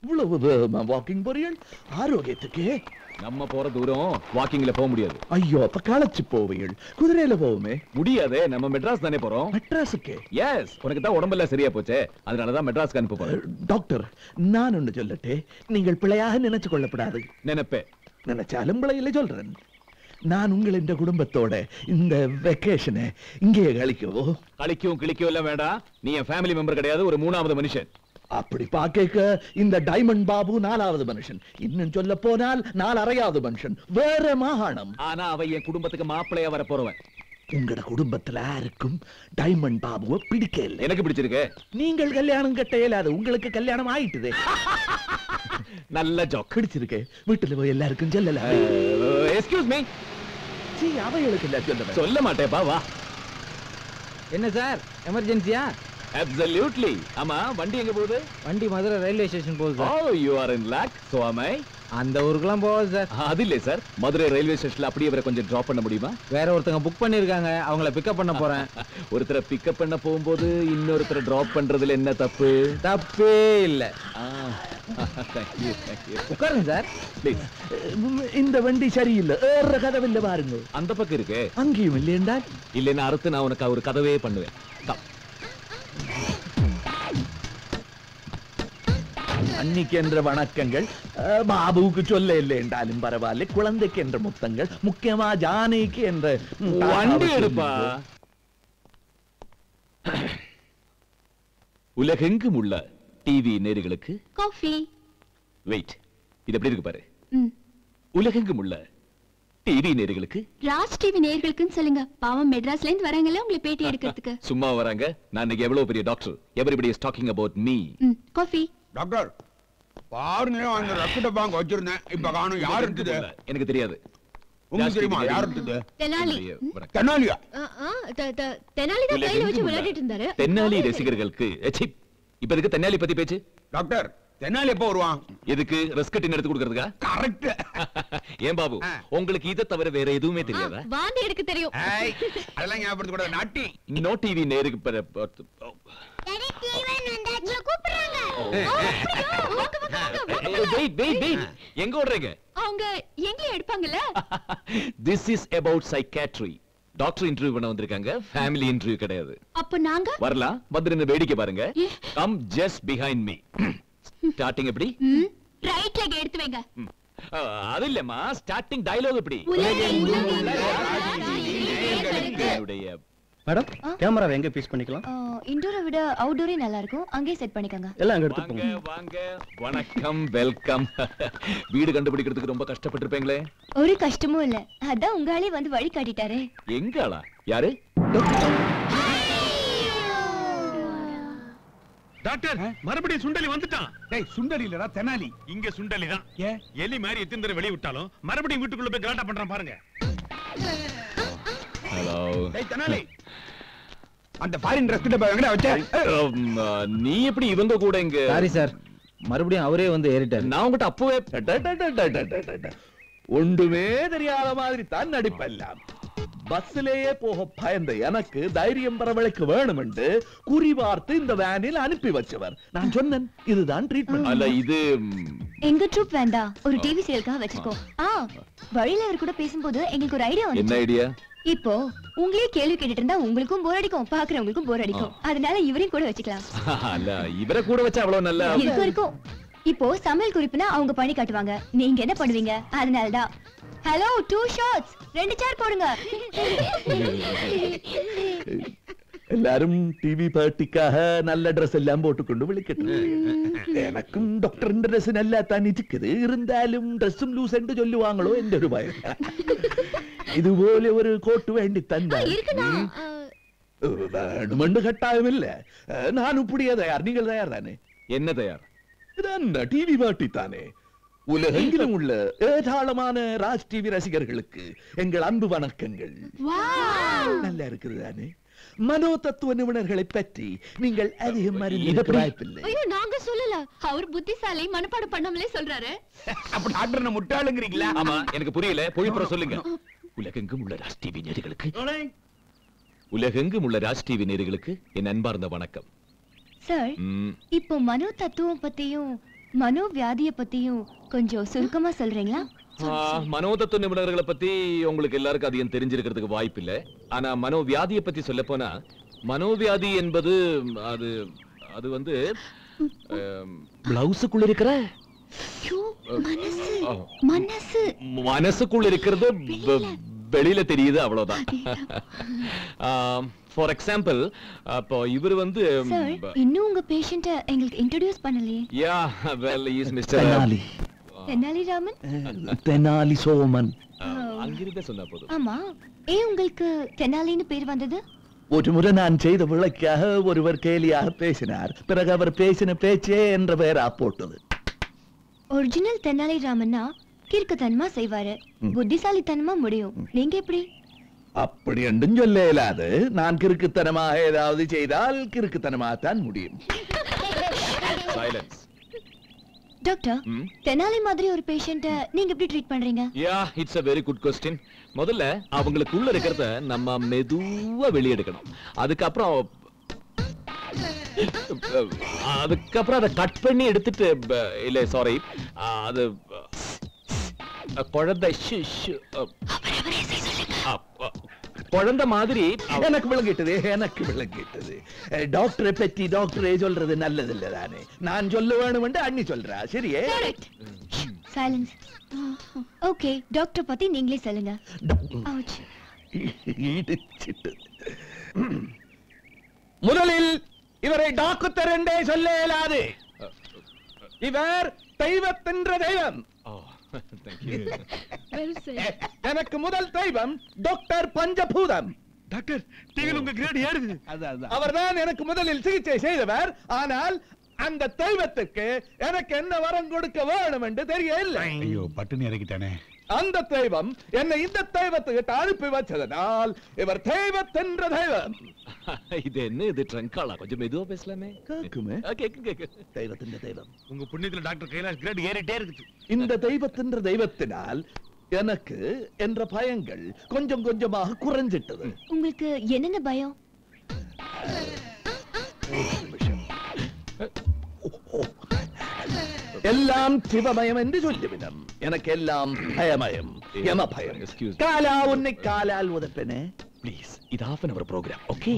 இவ்வளவு வேகமா வாக்கிங் போறீர்கள் ஆரோக்கியத்துக்கு நம்ம போற தூரம் வாக்கிங்ல போக முடியாது ஐயோ அப்ப களைச்சு போவீர்கள் குதிரையில போவோமே முடியாதே நம்ம மெட்ராஸ் தானே போறோம் மெட்ராஸுக்கு எஸ் உனக்கு தான் உடம்பெல்லாம் சரியா போச்சே அதனாலதான் மெட்ராஸ்க்கு அனுப்ப போறேன் டாக்டர் நான் ஒண்ணு சொல்லட்டே நீங்கள் பிழையாக நினைச்சு கொள்ளப்படாது நினைப்பேன் நினைச்சாலும் பிழையில சொல்றேன் நான் உங்கள் இந்த குடும்பத்தோட இந்த வெக்கேஷனை இங்கேயே கழிக்கவோ கழிக்கவும் கிழிக்கவும் எல்லாம் வேண்டாம் நீ என் ஃபேமிலி மெம்பர் கிடையாது ஒரு மூணாவது மனுஷன் அப்படி பார்க்க இந்த டைமண்ட் பாபு நாலாவது மனுஷன் இன்னும் சொல்ல போனால் நாலரையாவது மனுஷன் வேற மாகாணம் ஆனா அவ என் குடும்பத்துக்கு மாப்பிள்ளையா வர போறவன் உங்களோட குடும்பத்துல யாருக்கும் டைமண்ட் பாபுவை பிடிக்க இல்லை எனக்கு பிடிச்சிருக்கு நீங்கள் கல்யாணம் கட்ட இயலாது உங்களுக்கு கல்யாணம் ஆயிட்டுதே நல்ல ஜோக் பிடிச்சிருக்கு வீட்டுல போய் எல்லாருக்கும் சொல்லல எக்ஸ்கியூஸ் மீ சீ, அவைகளுக்கு இல்ல சொல்ல சொல்ல மாட்டேப்பா வா என்ன சார் எமர்ஜென்சியா அப்சல்யூட்லி ஆமா வண்டி எங்க போகுது வண்டி மதுரை ரயில்வே ஸ்டேஷன் போகுது oh sir you are in luck so am I அந்த ஊருக்குலாம் போகாது சார் அது இல்ல சார் மதுரை ரயில்வே ஸ்டேஷன்ல அப்படியே வரை கொஞ்சம் டிராப் பண்ண முடியுமா வேற ஒருத்தங்க புக் பண்ணிருக்காங்க அவங்கள பிக்கப் பண்ண போறேன் ஒருத்தரை பிக்கப் பண்ண போகும்போது இன்னொருத்தரை டிராப் பண்றதுல என்ன தப்பு தப்பே இல்ல Thank you, thank you. உட்காருங்க சார் Please. இந்த வண்டி சரியில்லை ஏற கதவில்லை பாருங்க அந்த பக்கம் இருக்கு அங்கேயும் இல்லையென்றால் இல்லைன்னா அறுத்து நான் உனக்கு ஒரு கதவே பண்ணுவேன் Come. அன்னிக்கு என்ற வணக்கங்கள் அஹ், பாபுவுக்கு சொல்ல இல்லை என்றாலும் பரவாயில்லை குழந்தைக்கு என்ற முத்தங்கள் முக்கியமா ஜானகிக்கு என்ற ம், வண்டி எடுப்பா உலகெங்கும் உள்ள டிவி நேர்களுக்கு காஃபி வெயிட் இது எப்படி இருக்கு பாரு ம் உலகெங்கும் உள்ள டிவி நேர்களுக்கு ராஜ் டிவி நேயர்களுக்குன்னு சொல்லுங்க பாவம் மெட்ராஸ்ல இருந்து வராங்கல்ல உங்களை பேட்டி எடுக்கிறதுக்கு சும்மா வராங்க நான் இன்னைக்கு எவ்வளவு பெரிய doctor everybody is talking about me hmm coffee doctor பாருங்க அந்த ரக்கெட்ட பாங்க வச்சிருந்தேன் இப்ப காணும் யார் இருந்தது எனக்கு தெரியாது உங்களுக்கு தெரியுமா யார் இருந்தது தெனாலி என்னுடைய வணக்கம். தென்னாலியா தெனாலி தான் கையில வச்சு உலகெங்கும் விளையாடிட்டு இருந்தாரு உள்ள தென்னாலி ரசிகர்களுக்கு எச்சி, இப்ப எதுக்கு தென்னாலி பத்தி பேச்சு டாக்டர் தென்னாலி எப்போ வருவான் எதுக்கு ரெஸ்கட்டின் எடுத்து கொடுக்கறதுக்கா கரெக்ட் ஏன் பாபு ஆ. உங்களுக்கு இதை தவிர வேற எதுவுமே தெரியாதா வாந்தி எடுக்க தெரியும் ஏய் அதெல்லாம் ஞாபகப்படுத்த கூடாது நாட்டி நோ டிவி நேருக்கு பெற- பார்த்து- ஓ. ஏய், wait, wait, wait. எங்க ஓடுறீங்க அவங்க எங்கேயும் எடுப்பாங்கல்ல this is about psychiatry doctor interview பண்ண வந்திருக்காங்க ஃபேமிலி இன்டர்வியூ கிடையாது அப்ப நாங்க வரலாம் வந்துருந்து வேடிக்கை பாருங்க come just behind me starting எப்படி ம் ரைட் லெக் எடுத்து வைங்க ம். ஆ, அது இல்லம்மா ஸ்டார்டிங் டயலாக் எப்படி உலகெங்கும் உள்ள என்னுடைய மேடம் கேமராவை எங்க பீஸ் பண்ணிக்கலாம் இன்டோரை விட அவுட்டோரே நல்லா இருக்கும் அங்கேயே செட் பண்ணிக்கோங்க எல்லாம் அங்க எடுத்து வாங்க போங்க வாங்க வணக்கம் வெல்கம் வீடு கண்டுபிடிக்கிறதுக்கு ரொம்ப கஷ்டப்பட்டிருப்பீங்களே ஒரு கஷ்டமும் இல்ல அதான் உங்க ஆளே வந்து வழி காட்டிட்டாரே எங்க ஆளா யாரு டாக்டர் மறுபடியும் சுண்டலி வந்துட்டான் டேய் சுண்டலி இல்லடா தெனாலி இங்க சுண்டலி தான் ஏன் எலி மாதிரி எத்தனை தடவை வெளிய விட்டாலும் மறுபடியும் வீட்டுக்குள்ள போய் கலாட்டா பண்றான் பாருங்க ஹலோ டேய் தெனாலி அந்த ஃபாரின் ரக்கெட்ட பாங்க எங்கடா வச்ச நீ எப்படி இவங்க கூட இங்க சாரி சார் மறுபடியும் அவரே வந்து ஏறிட்டாரு நான் உங்ககிட்ட அப்பவே டடடடடடடடட. ஒன்றுமே தெரியாத மாதிரி தான் நடிப்பெல்லாம் பஸ்ஸிலேயே போக பயந்த எனக்கு தைரியம் வரவழைக்க வேணும் என்று குறிபார்த்து இந்த வேனில் அனுப்பி வச்சவர் நான் சொன்னேன் இதுதான் ட்ரீட்மெண்ட் அல்ல இது ம், எங்க ட்ரூப் வேண்டாம் ஒரு டிவி சீரியலுக்காக வச்சிருக்கோம் ஆ வழியில அவர் கூட பேசும்போது எங்களுக்கு ஒரு ஐடியா என்ன வந்து ஐடியா இப்போ உங்களே கேள்வி கேட்டுட்டு இருந்தா உங்களுக்கும் போர் அடிக்கும் பாக்குறவங்களுக்கும் போர் அடிக்கும் அதனால இவரையும் கூட வச்சுக்கலாம் அல்ல இவரை கூட வச்சா அவ்வளவு நல்ல இருக்கும் இருக்கும் இப்போ சமையல் குறிப்புனா அவங்க பண்ணி காட்டுவாங்க நீங்க என்ன பண்ணுவீங்க அதனாலதான் ஹலோ டூ ஷாட்ஸ் ரெண்டு சேர் போடுங்க எல்லாரும் டிவி பார்ட்டிக்காக நல்ல ட்ரெஸ் எல்லாம் போட்டுக்கொண்டு விളിക്കട്ടെ எனக்கும் டாக்டர் ட்ரெஸ் நல்லா தான் இருக்குது இருந்தாலும் ட்ரெஸ்ஸும் லூஸ் என்று சொல்லுவாங்களோ என்ற ஒரு பயம் இதுപോലെ ஒரு கோட்டு வேண்டி தந்தார் இருக்குண்ணா வேணுமென்று கட்டாயம் இல்ல நான் இப்படியே தயார் நீங்கள் தயார் தானே என்ன தயார் இதான் டிவி பார்ட்டி தானே உலகெங்கிலும் உள்ள ஏராளமான ராஜ் டிவி ரசிகர்களுக்கு எங்கள் அன்பு வணக்கங்கள் நல்லா இருக்குது தானே மனோ தத்துவ நிபுணர்களை பற்றி நீங்கள் அதிகம் அறிந்திருக்க வாய்ப்பில்லை ஐயோ நாங்க சொல்லல அவர் புத்திசாலி மனப்பாடம் பண்ணாமலே சொல்றாரு அப்ப டாக்டர் என்ன முட்டாளுங்கிறீங்களா ஆமா எனக்கு புரியல பொழிப்புற சொல்லுங்க உலகெங்கும் உள்ள ராஜ் டிவி நேர்களுக்கு உலகெங்கும் உள்ள ராஜ் டிவி நேர்களுக்கு என் அன்பார்ந்த வணக்கம் சார் ம், இப்போ மனோ தத்துவம் பத்தியும் மனோவியாதிய பத்தியும் கொஞ்சம் சுருக்கமா சொல்றீங்களா ஆ, மனோதத்துவ நிபுணர்களை பத்தி உங்களுக்கு எல்லாருக்கும் அதிகம் தெரிஞ்சிருக்கிறதுக்கு வாய்ப்பு இல்ல ஆனா மனோவியாதியை பத்தி சொல்ல போனா மனோவியாதி என்பது அது அது வந்து பிளவுஸுக்குள்ள இருக்கிற ஐயோ, மனசு ஆ, மனசு மனசுக்குள்ள இருக்கிறது வெ- வெளியில தெரியுது அவ்வளவுதான் ஃபார் எக்ஸாம்பிள் அப்போ இவர் வந்து சார் இன்னும் உங்க பேஷண்ட்ட எங்களுக்கு இன்ட்ரோடியூஸ் பண்ணலையே yeah well is mister Tenali Tenaliraman ah, Tenali Soman அங்கிருந்தே சொன்னா போதும் ஆமா ஏன் உங்களுக்கு தெனாலின்னு பேர் வந்தது ஒரு முறை நான் செய்த விளக்காக ஒருவர் கேலியாக பேசினார் பிறகு அவர் பேசின பேச்சே என்ற பெயரா போட்டது ஒரிஜினல் தெனாலிராமன்னா கிறுக்குத்தனமா செய்வாரு புத்திசாலித்தனமா முடியும் நீங்க எப்படி அப்படி என்றும் சொல்ல இயலாது நான் கிறுக்குத்தனமாக ஏதாவது செய்தால் கிறுக்குத்தனமாகத்தான் முடியும் சைலன்ஸ் டாக்டர் ம் தெனாலி மாதிரி ஒரு பேஷண்ட்ட நீங்க எப்படி ட்ரீட் பண்றீங்க yeah it's a very good question முதல்ல அவங்களுக்கு உள்ள இருக்கிறத நம்ம மெதுவா வெளியெடுக்கணும் அதுக்கப்புறம் அதுக்கப்புறம் அதை கட் பண்ணி எடுத்துட்டு ப- இல்ல சாரி அது அஹ், குழந்தை ஷு, ஷு, அஹ், அஹ், அஹ், குழந்தை மாதிரி அவ- எனக்கு விளங்கிட்டது எனக்கு விளங்கிட்டது அஹ், டாக்டரை பற்றி டாக்டரே சொல்றது நல்லது இல்ல தானே நான் சொல்ல வேணும் என்று அண்ணி சொல்றா சரியே சைலன்ஸ் ஓகே டாக்டர் பத்தி நீங்களே சொல்லுங்க Ouch. இடிச்சிட்டு முதலில் இவரை டாக்குத்தர் என்றே சொல்ல இயலாது இவர் தெய்வத்தின்ற தெய்வம் Oh, thank you. எனக்கு முதல் தெய்வம் டாக்டர் பஞ்சபூதம் டாக்டர் டிவியில் உங்க கிரேட் ஏறுது அவர்தான் எனக்கு முதலில் சிகிச்சை செய்தவர் ஆனால் அந்த தெய்வத்துக்கு எனக்கு என்ன வரம் கொடுக்க வேணும் என்று தெரியவில்லை ஐயோ பட்டுன்னு இறக்கிட்டானே அந்த தெய்வம் என்னை இந்த தெய்வத்துக்கிட்ட அனுப்பி வச்சதனால் இவர் தெய்வத்தின்ற தெய்வம் இது என்ன இது ட்ரங்காலா கொஞ்சம் மெதுவா பேசலாமே கேக்குமே ஆ, கேக்கு கேக்கு தெய்வத்தின்ற தெய்வம் உங்க புண்ணியத்துல டாக்டர் கைலாஷ் கிரேட் ஏறிட்டே இருக்குது இந்த தெய்வத்தின்ற தெய்வத்தினால் எனக்கு என்ற பயங்கள் கொஞ்சம் கொஞ்சமாக குறைஞ்சிட்டது உங்களுக்கு என்னென்ன பயம் எல்லாம் சிவமயம் என்று சொல்லிவிடும் எனக்கு எல்லாம் பயமயம் யம பயம் Excuse me. காலா உன்னை காலால் உதப்பனே ப்ளீஸ் இது half an hour program okay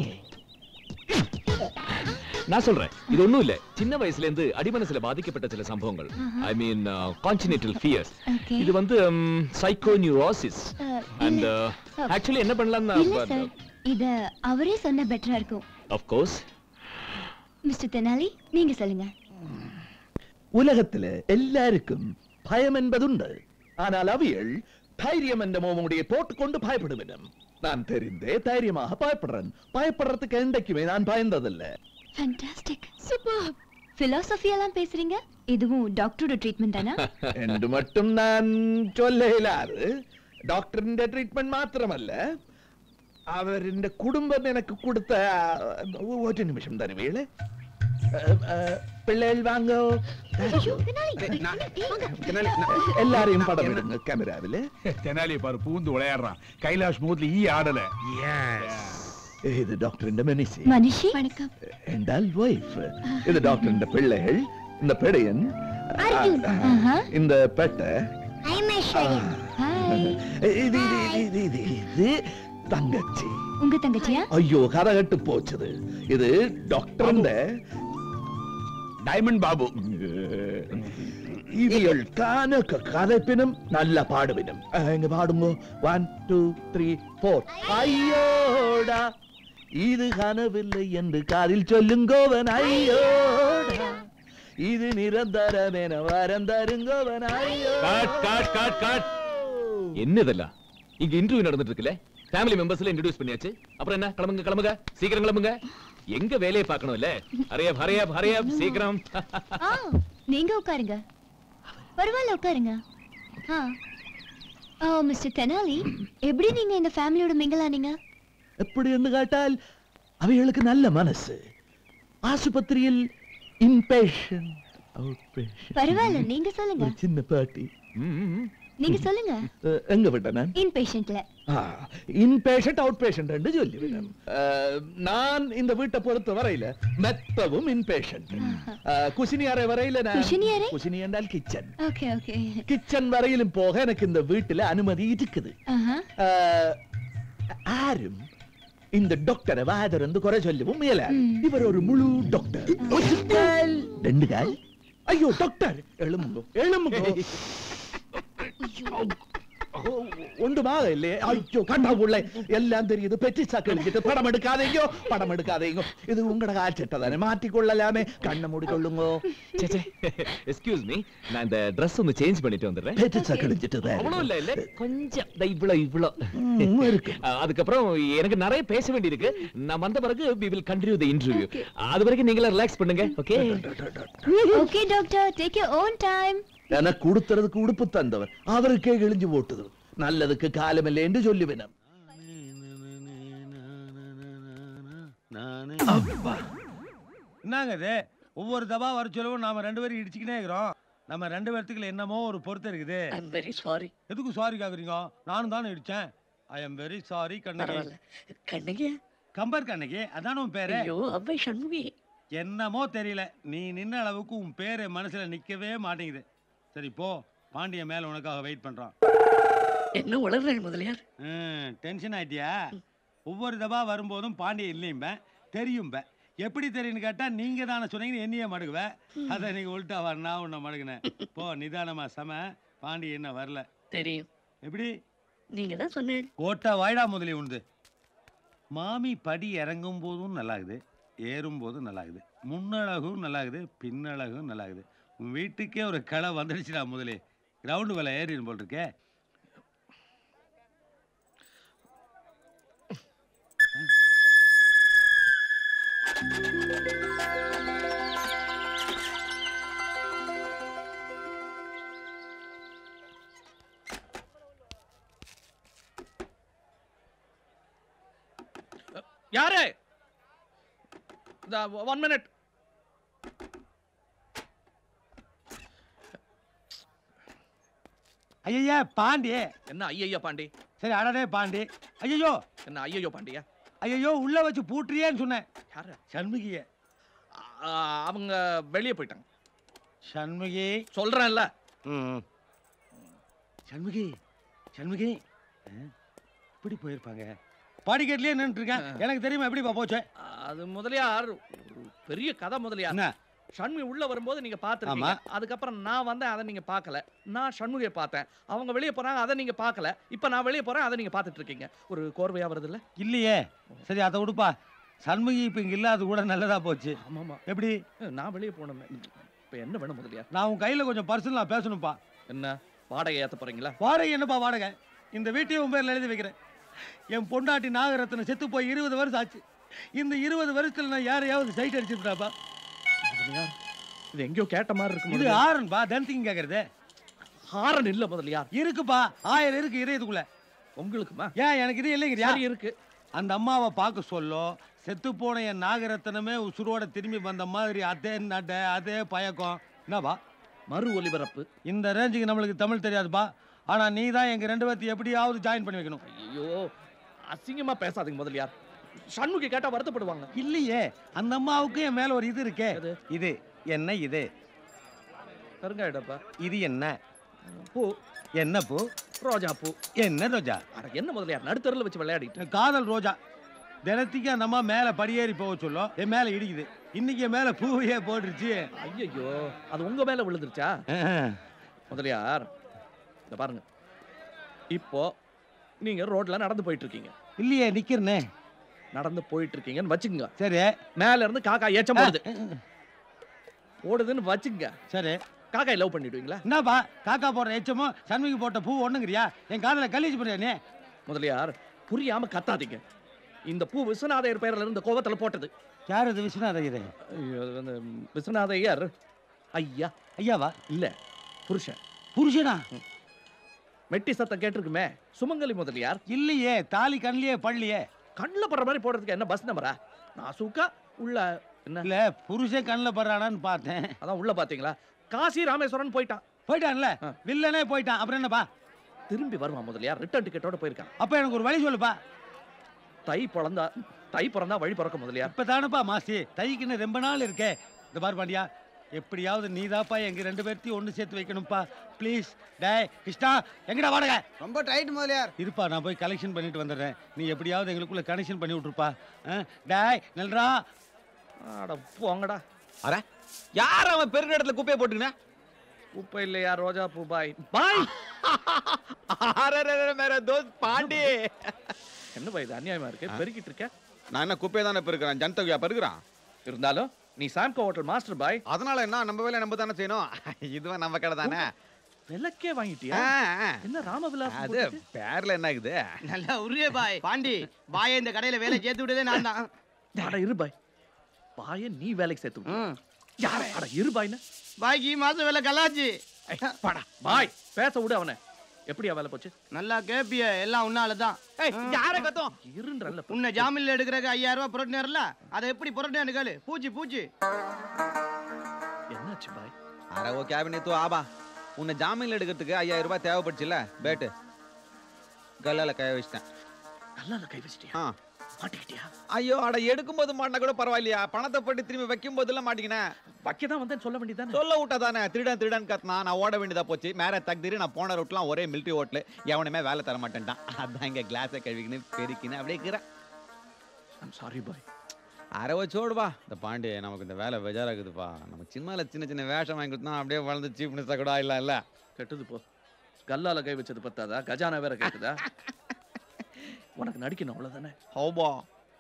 நான் சொல்றேன் இது ஒண்ணும் இல்ல சின்ன வயசுல இருந்து அடிமனசுல பாதிக்கப்பட்ட சில சம்பவங்கள் ஐ மீன் கான்ஜினேட்டல் ஃபியர்ஸ் Okay. இது வந்து சைக்கோ நியூரோசிஸ் Uh, அண்ட் இல்ல. ஆக்சுவலி என்ன இல்ல பண்ணலாம் சார் இத அவரே சொன்னா பெட்டரா இருக்கும் ஆஃப் கோர்ஸ் மிஸ்டர் தெனாலி நீங்க சொல்லுங்க உலகத்துல எல்லாருக்கும் பயம் என்பதுண்டு ஆனால் அவியல் தைரியம் என்ற மோமுடைய போட்டுக்கொண்டு பயப்படுவினம் நான் தெரிந்தே தைரியமாக பயப்படுறேன் பயப்படுறதுக்கு என்றைக்குமே நான் பயந்ததில்லை ஃபேண்டாஸ்டிக் சூப்பர் பிலாசபி எல்லாம் பேசுறீங்க இதுவும் டாக்டரோட ட்ரீட்மெண்ட் தானா என்று மட்டும் நான் சொல்ல இயலாது டாக்டரின் ட்ரீட்மெண்ட் மாத்திரமல்ல அவரின் குடும்பம் எனக்கு கொடுத்த அஹ், ஒரு நிமிஷம் தருவீங்களே அஹ், அஹ், பிள்ளைகள் வாங்க எல்லாரையும் படம் எடுங்க கேமராவில் தெனாலியை பாரு பூந்து விளையாடுறான் கைலாஷ் மூத்ல ஈ ஆடல இது டாக்டர் மனிஷி மனுஷி வணக்கம் என்றால் ஒய்ஃப் இது டாக்டர் பிள்ளைகள் இந்த பெடையன் அர்ஜுன். ஆஹா. இந்த பெட்டை ஹாய் இது இது இது இது இது தங்கச்சி உங்க தங்கச்சியா ஐயோ கதை கட்டு போச்சுது இது டாக்டர் டைமண்ட் பாபு இவியல் தானுக்கு கதைப்பினும் நல்ல பாடுவினும் அஹ், இங்க பாடுங்க ஒன் டூ த்ரீ போர் ஐயோடா இது கனவில்லை என்று காதில் சொல்லுங்கோவன் ஐயோடா இது நிரந்தரம் என வரம் தருங்கோவன் ஐயோ கட் கட் கட் கட் என்ன இதெல்லாம் இங்க இன்டர்வியூ நடந்துட்டு இருக்குல்ல ஃபேமிலி மெம்பர்ஸ்ல இன்ட்ரோடியூஸ் பண்ணியாச்சு அப்புறம் என்ன கிளம்புங்க கிளம்புங்க சீக்கிரம் கிளம்புங்க எங்க வேலையை பார்க்கணும் இல்ல ஹரியப் ஹரியப் ஹரியப் சீக்கிரம் ஆ நீங்க உட்காருங்க பரவாயில்ல உட்காருங்க ஆ ஓ மிஸ்டர் தெனாலி எப்படி நீங்க இந்த ஃபேமிலியோட மிங்கிள் ஆனீங்க எப்படி என்று கேட்டால் அவைகளுக்கு நல்ல மனசு ஆசுபத்திரியில் இன்பேஷன் அவுட் பரவாயில்ல நீங்க சொல்லுங்க ஒரு சின்ன பாட்டி ம், ம், ம். நீங்க சொல்லுங்க அஹ், எங்க விட்டேன் நான் இன் பேஷண்ட்ல இன்பேஷண்ட் அவுட் பேஷண்ட் என்று சொல்லிவிட்டேன் அஹ், நான் இந்த வீட்டை பொறுத்த வரையில மெத்தவும் இன்பேஷண்ட் குசினி அறை வரையில நான் குசினி அறை? குசினி என்றால் கிச்சன் ஓகே ஓகே கிச்சன் வரையிலும் போக எனக்கு இந்த வீட்டுல அனுமதி இருக்குது ஆஹா அஹ், ஆரும் இந்த டாக்டரை வாதிருந்து குறை சொல்லவும் மேல ம். இவர் ஒரு முழு டாக்டர் ஒரு கால், ரெண்டு கால் ஐயோ டாக்டர் எழும்புங்கோ எழும்புங்கோ ஓ, ஒன்றுமாக இல்லையே ஐயோ கண்டா உள்ள எல்லாம் தெரியுது பெட்டி சாக்கு எழுதிட்டு படம் எடுக்காதீங்க படம் எடுக்காதீங்க இது உங்களோட காய்ச்சட்டை தானே மாட்டிக்கொள்ளலாமே கண்ணை மூடிக்கொள்ளுங்கோ எக்ஸ்கியூஸ் மீ நான் இந்த Dress ஒன்னு சேஞ்ச் பண்ணிட்டு வந்துடுறேன் பெட்டி சாக்கு எழுதிட்டு அவ்வளவு இல்ல இல்ல கொஞ்சம் இந்த இவ்வளோ இவ்வளோ ம், இருக்கு அஹ், அதுக்கப்புறம் எனக்கு நிறைய பேச வேண்டியிருக்கு நான் வந்த பிறகு we will continue the interview அது வரைக்கும் நீங்களே ரிலாக்ஸ் பண்ணுங்க okay okay doctor take your own time எனக்கு கொடுத்துறதுக்கு உடுப்பு தந்தவர் அவருக்கே கிழிஞ்சு போட்டுது நல்லதுக்கு காலமில்லை என்று சொல்லுவினம் என்னங்க இது ஒவ்வொரு தபா வர சொல்லவும் நாம ரெண்டு பேரும் இடிச்சுக்கினே இருக்கிறோம் நம்ம ரெண்டு பேர்த்துக்குள்ள என்னமோ ஒரு பொருத்தம் இருக்குது ஐம் வெரி சாரி எதுக்கு சாரி கேக்குறீங்க நானும் தானே இடிச்சேன் I am very sorry Kannagi பரவாயில்ல கண்ணகி கம்பர் கண்ணகி அதான உன் பேரு ஐயோ அவ்வை சண்முகி என்னமோ தெரியல நீ நின்ன அளவுக்கு உன் பேரு மனசுல நிக்கவே மாட்டேங்குது சரி போ பாண்டிய மேல உனக்காக வெயிட் பண்றான் என்ன உளறேன் முதலியார் டென்ஷன் ஆயிட்டியா ஒவ்வொரு தபா வரும்போதும் பாண்டிய இல்லையும்பேன் தெரியும்பேன் எப்படி தெரியும்னு கேட்டா நீங்க தானே சொன்னீங்கன்னு என்னையே மடுக்குவேன் அதை நீங்க உள்ட்டா வர நான் உன்னை மடுக்கினேன் போ நிதானமா சம பாண்டி என்ன வரல தெரியும் எப்படி நீங்க தான் சொன்னேன் கோட்டை வாய்டா முதலி உண்டு மாமி படி இறங்கும் போதும் நல்லாகுது ஏறும் போதும் நல்லாகுது முன்னழகும் நல்லாகுது பின்னழகும் நல்லாகுது உன் வீட்டுக்கே ஒரு களை வந்துடுச்சுடா முதலி கிரவுண்டு வேலை ஏறிடும் போல் இருக்கே யாரு ஒன் மினிட் ஐயா பாண்டி என்ன ஐயய்யா பாண்டி சரி அடடே பாண்டி ஐயோ என்ன ஐயையோ பாண்டியா ஐயோ உள்ள வச்சு பூட்டுறியேன்னு சொன்னேன் யாரு சண்முகிய ஆ, அவங்க வெளியே போயிட்டாங்க சண்முகி சொல்றேன்ல ம் சண்முகி சண்முகி ஆ, இப்படி போயிருப்பாங்க படிக்கட்டுலயே நின்றுட்டு இருக்கேன் எனக்கு தெரியுமா எப்படிப்பா போச்சு அது முதலியார் ஒரு பெரிய கதை முதலியார் என்ன சண்முகி உள்ள வரும்போது நீங்க பாத்துருக்கீங்க அதுக்கப்புறம் நான் வந்தேன் அதை நீங்க பார்க்கல நான் சண்முகியை பார்த்தேன் அவங்க வெளியே போறாங்க அதை நீங்க பார்க்கல இப்ப நான் வெளியே போறேன் அதை நீங்க பார்த்துட்டு இருக்கீங்க ஒரு கோர்வையா வருது இல்ல இல்லையே சரி அதை விடுப்பா சண்முகி இப்ப இங்க இல்லாத கூட நல்லதா போச்சு ஆமாமா எப்படி நான் வெளியே போனோமே இப்ப என்ன வேணும் முதலியார் நான் உன் கையில கொஞ்சம் பர்சனலா பேசணும்ப்பா என்ன வாடகை ஏத்த போறீங்களா வாடகை என்னப்பா வாடகை இந்த வீட்டையும் உன் பேர்ல எழுதி வைக்கிறேன் என் பொண்டாட்டி நாகரத்னம் செத்து போய் இருபது வருஷம் ஆச்சு இந்த இருபது வருஷத்துல நான் யாரையாவது சைட் அடிச்சுட்டாப்பா முதலியார் இது எங்கேயோ கேட்ட மாதிரி இருக்கு இது முதலியார். ஆரன்பா தனத்திங்க கேக்குறது ஹாரன் இல்ல முதலியார் இருக்குப்பா ஆயிரம் இருக்கு இதயத்துக்குள்ள உங்களுக்குமா ஏன் எனக்கு இது இல்லைங்கிறியா சரி இருக்கு அந்த அம்மாவை பார்க்க சொல்லோ செத்து போன என் நாகரத்னமே உசுரோட திரும்பி வந்த மாதிரி அதே நட அதே பயக்கம் என்னப்பா மறு ஒலிபரப்பு இந்த ரேஞ்சுக்கு நம்மளுக்கு தமிழ் தெரியாதுப்பா ஆனா நீ தான் எங்க ரெண்டு பேர்த்தையும் எப்படியாவது ஜாயின் பண்ணி வைக்கணும் ஐயோ அசிங்கமா பேசாதீங்க முதலியார் சண்முகி கேட்டா வருத்தப்படுவாங்க இல்லையே அந்த அம்மாவுக்கு என் மேல ஒரு இது இருக்கே எது? இது என்ன இது பெருங்காயிடப்பா இது என்ன பூ என்ன பூ ரோஜா பூ என்ன ரோஜா அட என்ன முதலியார் நடுத்தருல வச்சு விளையாடிட்டு காதல் ரோஜா தினத்துக்கு அந்த அம்மா மேல படியேறி போக சொல்லும் என் மேல இடிக்குது இன்னைக்கு என் மேல பூவையே போட்டுருச்சு ஐயோ அது உங்க மேல விழுந்துருச்சா முதலியார் இந்த பாருங்க இப்போ நீங்க ரோட்ல நடந்து போயிட்டு இருக்கீங்க இல்லையே நிக்கிறனே நடந்து போயிட்டு இருக்கீங்கன்னு வச்சுக்கோங்க சரி மேல இருந்து காக்கா ஏச்சம் போடுது போடுதுன்னு வச்சுக்கங்க சரி காக்காய் லவ் பண்ணிடுவீங்களா என்னப்பா காக்கா போடுற எச்சமோ சண்முகி போட்ட பூ ஒண்ணுங்கிறியா என் காதல கலீஜ் பண்ணியா நீ முதலியார் புரியாம கத்தாதீங்க இந்த பூ விஸ்வநாதையர் பெயர்ல இருந்து கோவத்துல போட்டது யார் இது விஸ்வநாத ஐயரே ஐயோ, அது வந்து விஸ்வநாதையர் ஐயா ஐயாவா இல்ல புருஷன் புருஷனா மெட்டி சத்தம் கேட்டிருக்குமே சுமங்கலி முதலியார் இல்லையே தாலி கண்ணிலேயே பள்ளியே கண்ணில் படுற மாதிரி போடுறதுக்கு என்ன பஸ் நம்பரா நான் சூக்கா உள்ள என்ன இல்ல புருஷன் கண்ணில் படுறானான்னு பார்த்தேன் அதான் உள்ள பாத்தீங்களா காசி ராமேஸ்வரன் போயிட்டான் போயிட்டான்ல ஆ. வில்லனே போயிட்டான் அப்புறம் என்னப்பா திரும்பி வருவான் முதலியார் ரிட்டர்ன் டிக்கெட்டோட போயிருக்கான் அப்ப எனக்கு ஒரு வழி சொல்லுப்பா தை பிறந்தா தை பிறந்தா வழி பிறக்க முதலியார் இப்ப தானப்பா மாசி தைக்குன்னு ரொம்ப நாள் இருக்கே இந்த பாரு பாண்டியா எப்படியாவது நீதாப்பா எங்க ரெண்டு பேர்த்தையும் ஒண்ணு சேர்த்து வைக்கணும்ப்பா ப்ளீஸ் டேய் கிருஷ்ணா எங்கடா வாடகை ரொம்ப டைட் முதலியார் இருப்பா நான் போய் கலெக்ஷன் பண்ணிட்டு வந்துடுறேன் நீ எப்படியாவது எங்களுக்குள்ள கனெக்ஷன் பண்ணி விட்டுருப்பா ஆ? டேய் நல்றா அட போங்கடா அட யார் அவன் பெருகிற இடத்துல குப்பையை போட்டுக்கினா குப்பை இல்லையா ரோஜா பூ பாய் பாய் அரே மேரா தோஸ்த் பாண்டி என்ன பாய் இது அநியாயமா இருக்கு பெருக்கிட்டு இருக்க நான் என்ன குப்பையை தானே பெருக்கிறேன் ஜனத்தொகையா பெருக்கிறேன் இருந்தாலும் நீ சாம்கோ ஹோட்டல் மாஸ்டர் பாய் அதனால என்ன நம்ம வேலையை நம்ம தானே செய்யணும் இதுவும் நம்ம கடை தானே விலக்கே வாங்கிட்டியா ஆ, ஆ. என்ன ராமவிலாஸ் அது பேர்ல என்ன ஆகுது நல்லா உரிய பாய் பாண்டி பாயை இந்த கடையில வேலை சேர்த்து விட்டதே நான் தான் அட இரு பாய் பாய நீ வேலைக்கு சேர்த்து விடு. யார அட இரு பாய்னா பாய்க்கு மாசம் வேலை கலாச்சு படா பாய் பேச விடு அவனை எப்படியா வேலை போச்சு நல்லா கேப்பிய எல்லாம் உன்னால தான் யார கத்தோம் இருன்றல்ல உன்னை ஜாமீன்ல எடுக்கிறக்கு ஐயாயிரம் ரூபாய் புரட்டினார்ல அதை எப்படி புரட்டினாரு கேளு பூச்சி பூச்சி என்னாச்சு பாய் அரை ஓ கேபினே தூ ஆபா உன்னை ஜாமீன்ல எடுக்கிறதுக்கு ஐயாயிரம் ரூபாய் தேவைப்படுச்சுல பேட்டு கல்லால கை வச்சிட்டேன் கல்லால கை வச்சிட்டியா ஆ மாட்டிக்கிட்டியா ஐயோ அட எடுக்கும்போது மாட்டினா கூட பரவாயில்லையா பணத்தை போட்டு திரும்பி வைக்கும் போதெல்லாம் மாட்டிக்கினேன் வைக்க தான் வந்தேன்னு சொல்ல வேண்டியதானே சொல்ல விட்டா தானே திருடன் திருடன் கத்துனா நான் ஓட வேண்டியதா போச்சு மேல தகுதிரி நான் போன ரூட்லாம் ஒரே மிலிட்டரி ஹோட்டல் எவனுமே வேலை தர மாட்டேன்ட்டான் அதான் இங்க கிளாஸை கழுவிக்கின்னு பெருக்கின்னு அப்படியே இருக்கிறேன் ஐம் சாரி பாய் அரை வச்சோடுவா இந்த பாண்டி நமக்கு இந்த வேலை பெஜாரா இருக்குதுப்பா நம்ம சின்னல சின்ன சின்ன வேஷம் வாங்கி கொடுத்தா அப்படியே வளர்ந்து சீஃப் மினிஸ்டர் கூட இல்ல இல்ல கெட்டது போ கல்லால கை வச்சது பத்தாதா கஜானா வேற கேக்குதா உனக்கு நடிக்கணும் அவ்வளவுதானே ஹௌபா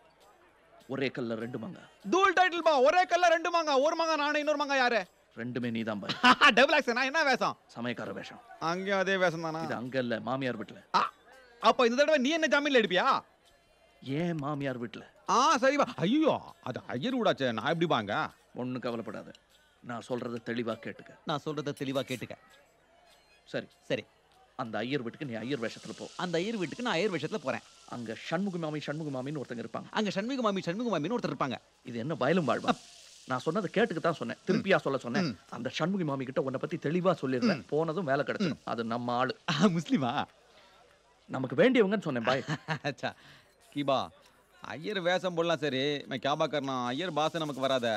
ஒரே கல்ல ரெண்டு மங்கா தூள் டைட்டில் பா ஒரே கல்ல ரெண்டு மாங்க ஒரு மாங்க நானே இன்னொரு மாங்க யாரு ரெண்டுமே நீதான் பாய் டபுள் ஆக்ஷன் நான் என்ன வேஷம் சமயக்கார வேஷம் அங்கேயும் அதே வேஷம் தானா இது அங்க இல்ல மாமியார் வீட்டுல அப்ப இந்த தடவை நீ என்ன ஜாமீன்ல எடுப்பியா ஏன் மாமியார் வீட்டுல ஆ சரிப்பா ஐயோ அது ஐயர் விடாச்சே நான் எப்படி வாங்க ஒண்ணும் கவலைப்படாத நான் சொல்றத தெளிவா கேட்டுக்க நான் சொல்றத தெளிவா கேட்டுக்க சரி சரி அந்த ஐயர் வீட்டுக்கு நீ ஐயர் வேஷத்துல போ அந்த ஐயர் வீட்டுக்கு நான் ஐயர் வேஷத்துல போறேன் அங்க சண்முக மாமி சண்முக மாமின்னு ஒருத்தங்க இருப்பாங்க அங்க சண்முக மாமி சண்முக மாமின்னு ஒருத்தர் இருப்பாங்க இது என்ன வயலும் வாழ்வா நான் சொன்னதை கேட்டுக்கு தான் சொன்னேன் திருப்பியா சொல்ல சொன்னேன் ம். அந்த சண்முகி மாமி கிட்ட உன்னை பத்தி தெளிவா சொல்லிடுறேன் போனதும் வேலை கிடைச்சிடும் அது நம்ம ஆளு முஸ்லிமா நமக்கு வேண்டியவங்கன்னு சொன்னேன் பாய் अच्छा की बा ஐயர் வேஷம் போடலாம் சரி मैं क्या बात करना ஐயர் பாச நமக்கு வராத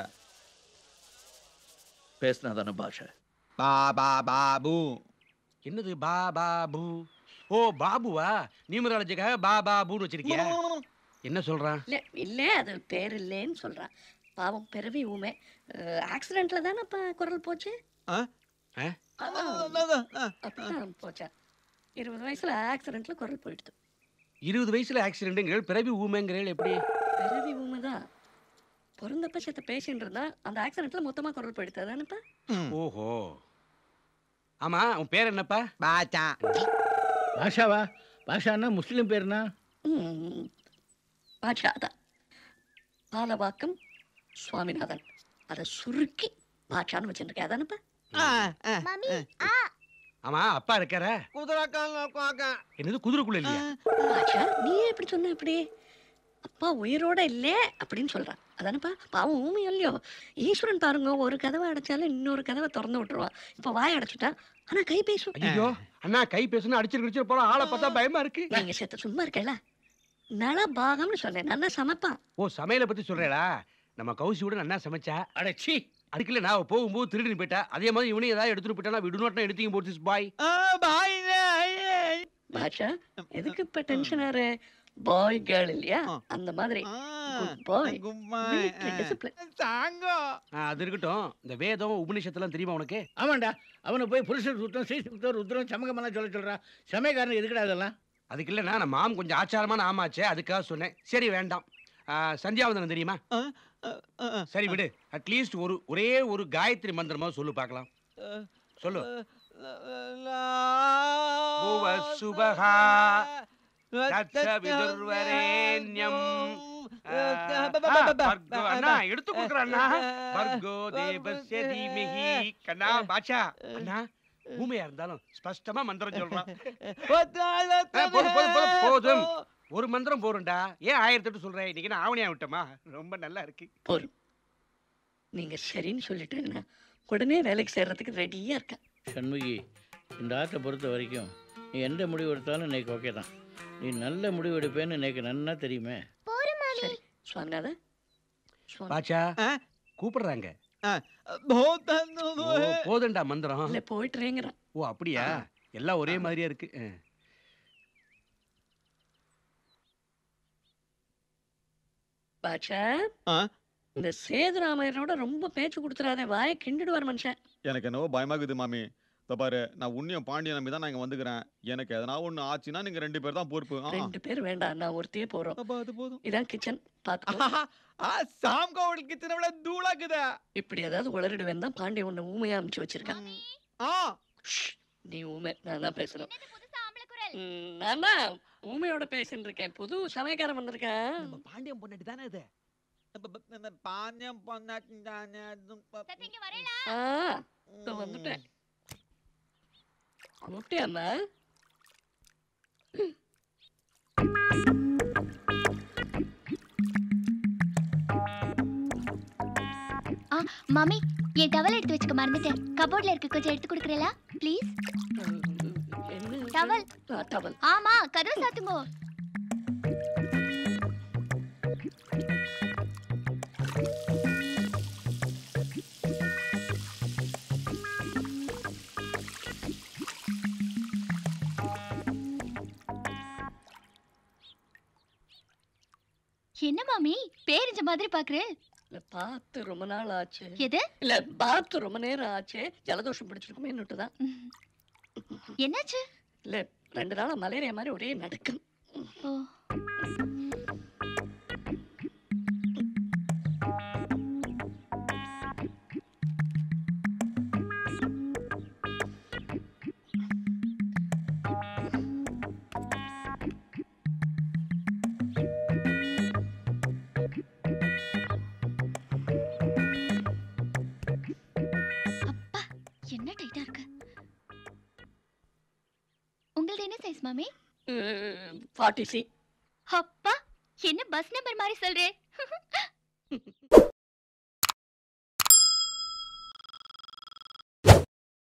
பேசினா தானே பாஷை பா பா பாபு என்னது பா பா பூ ஓ பாபுவா நியூமராலஜிக்காக பா பா பூன்னு வச்சிருக்கியா என்ன சொல்றான் இல்ல இல்ல அது பேர் இல்லைன்னு சொல்றான் பாவம் பிறவி ஊமை ஆக்சிடென்ட்ல தானேப்பா குரல் போச்சு ஆ? ஆ? அப்படிதான் போச்சா இருபது வயசுல ஆக்சிடென்ட்ல குரல் போயிடுது இருபது வயசுல ஆக்சிடென்ட்டுங்கிறீள் பிறவி ஊமைங்கிறீள் எப்படி பிறவி ஊமை தான் பிறந்தப்ப செத்த பேஷண்ட் இருந்தா அந்த ஆக்சிடென்ட்ல மொத்தமா குரல் போயிடுது அதானப்பா ஓஹோ ஆமா உன் பேர் என்னப்பா பாச்சா பாஷாவா பாஷான்னா முஸ்லீம் பேருனா ம், பாட்ஷா தான் பாலவாக்கம் சுவாமிநாதன் அதை சுருக்கி பாட்சான்னு வச்சுருக்கேன் அதானப்பா மம்மி ஆ ஆமா அப்பா இருக்கார என்னது குதிரைக்குள்ள இல்லையா பாட்சா நீ ஏன் இப்படி சொன்ன இப்படி அப்பா உயிரோட இல்லே அப்படின்னு சொல்றான் அதானப்பா பாவம் ஊமை இல்லையோ ஈஸ்வரன் பாருங்க ஒரு கதவை அடைச்சாலும் இன்னொரு கதவை திறந்து விட்டுருவான் இப்போ வாய் அடைச்சிட்டா ஆனா கை பேசும் ஐயோ அண்ணா கை பேசுனா அடிச்சிரு அடிச்சிரு போறோம் ஆளை பார்த்தா பயமா இருக்கு நீங்க செத்த சும்மா இருக்கல நல பாகம்னு சொன்னேன் நல்லா சமைப்பான் ஓ சமையலை பத்தி சொல்றேடா நம்ம கௌசியோட நல்லா சமைச்சா அடச்சி அதுக்குள்ள நான் போகும்போது திருடின்னு போயிட்டா அதே மாதிரி இவனையும் ஏதாவது எடுத்துட்டு போயிட்டா விடு நோட்டம் எடுத்தீங்க போட்டு பாய் பாட்சா எதுக்கு இப்ப டென்ஷன் ஆறு பாய் கேர்ள் இல்லையா அந்த மாதிரி குட் பாய் டிசிப்ளின் அது இருக்கட்டும் இந்த வேதம் உபநிஷத்துலாம் தெரியுமா உனக்கு ஆமாண்டா அவனை போய் புருஷன் சுத்தம் ஸ்ரீ சுத்தம் ருத்ரம் சமகமெல்லாம் சொல்ல சொல்றான் சமயக்காரன் எதுக்குடா அதெல்லாம் அதுக்கு இல்லைண்ணா நம்ம மாம் கொஞ்சம் ஆச்சாரமான ஆமாச்சே அதுக்காக சொன்னேன் சரி வேண்டாம் ஆ, சந்தியாவந்தனம் தெரியுமா சரி விடு அட்லீஸ்ட் ஒரு ஒரே ஒரு காயத்ரி மந்திரமா சொல்லு பார்க்கலாம் சொல்லு புவ சுபகா தத்ச விதுர்வரேண்யம் வர்கோ அண்ணா எடுத்து கொடுக்குறேன் அண்ணா வர்கோ தேவஸ்ய தீமிஹி கண்ணா பாட்சா அண்ணா ஊமையா இருந்தாலும் ஸ்பஷ்டமா மந்திரம் சொல்றான் ஆ, போதும் போதும் போதும் போதும் ஒரு மந்திரம் போறேன்டா ஏன் ஆயிரத்தி எட்டு சொல்றேன் இன்னைக்கு நான் ஆவணியா விட்டமா ரொம்ப நல்லா இருக்கு போதும் நீங்க சரின்னு சொல்லிட்டேன்னா உடனே வேலைக்கு சேர்றதுக்கு ரெடியா இருக்கேன் சண்முகி இந்த ஆத்தை பொறுத்த வரைக்கும் நீ எந்த முடிவு எடுத்தாலும் இன்னைக்கு ஓகே தான் நீ நல்ல முடிவு எடுப்பேன்னு இன்னைக்கு நன்னா தெரியுமே சரி சுவாமிநாத பாச்சா கூப்பிடுறாங்க ஓ, ஓ, போதும்டா மந்திரம் இல்ல போயிட்டுறேங்கிறான் ஓ அப்படியா எல்லாம் ஒரே மாதிரியா இருக்கு ஆ. பாச்சா ஆ? இந்த சேதுராமையனோட ரொம்ப பேச்சு கொடுத்துறாதே வாயை கிண்டுடுவார் மனுஷன் எனக்கு என்னவோ பயமாகுது மாமி இதோ பாரு நான் உன்னையும் பாண்டிய நம்பி தான் நான் இங்க வந்துக்கிறேன் எனக்கு எதனா ஒண்ணு ஆச்சுன்னா நீங்க ரெண்டு பேர் தான் பொறுப்பு ஆ. ரெண்டு பேர் வேண்டாம் நான் ஒருத்தையே போறோம் அப்ப அது போதும் இதான் கிச்சன் பாத்துக்கோ ஆ, சாம் கோவில் கிச்சனை விட தூளாக்குதா இப்படி ஏதாவது உளறிடுவேன் தான் பாண்டிய உன்னை ஊமையா அமுச்சு வச்சிருக்கான் ஆ ஷ், நீ ஊமை நான் தான் பேசணும் ம், நான் தான் ஊமையோட பேசிட்டு இருக்கேன் புது சமயக்காரன் வந்திருக்கேன் பாண்டியம் பொண்ணாட்டி தானே இது பாண்டியம் பொண்ணாட்டி தானே ஆ இதோ வந்துட்டேன் கூப்பிட்டியாம்மா ஆ மாமி என் டவல் எடுத்து வச்சுக்க மறந்துட்டேன் கபோர்ட்ல இருக்கு கொஞ்சம் எடுத்து கொடுக்குறீங்களா ப்ளீஸ் என்ன டவல் ஆ, டவல் ஆமா கதவு சாத்துங்கோ என்ன மாமி பேரிஞ்ச மாதிரி பாக்குறேன் இல்ல பார்த்து ரொம்ப நாள் ஆச்சு எது இல்ல பார்த்து ரொம்ப நேரம் ஆச்சு ஜலதோஷம் பிடிச்சிருக்குமே தான் என்னாச்சு இல்ல ரெண்டு நாளா மலேரியா மாதிரி ஒரே நடுக்கம் ஓ அப்பா என்ன டைட்டா இருக்கு உங்களது என்ன சைஸ் மாமி ஃபார்ட்டி சி அப்பா என்ன பஸ் நம்பர் மாதிரி சொல்றே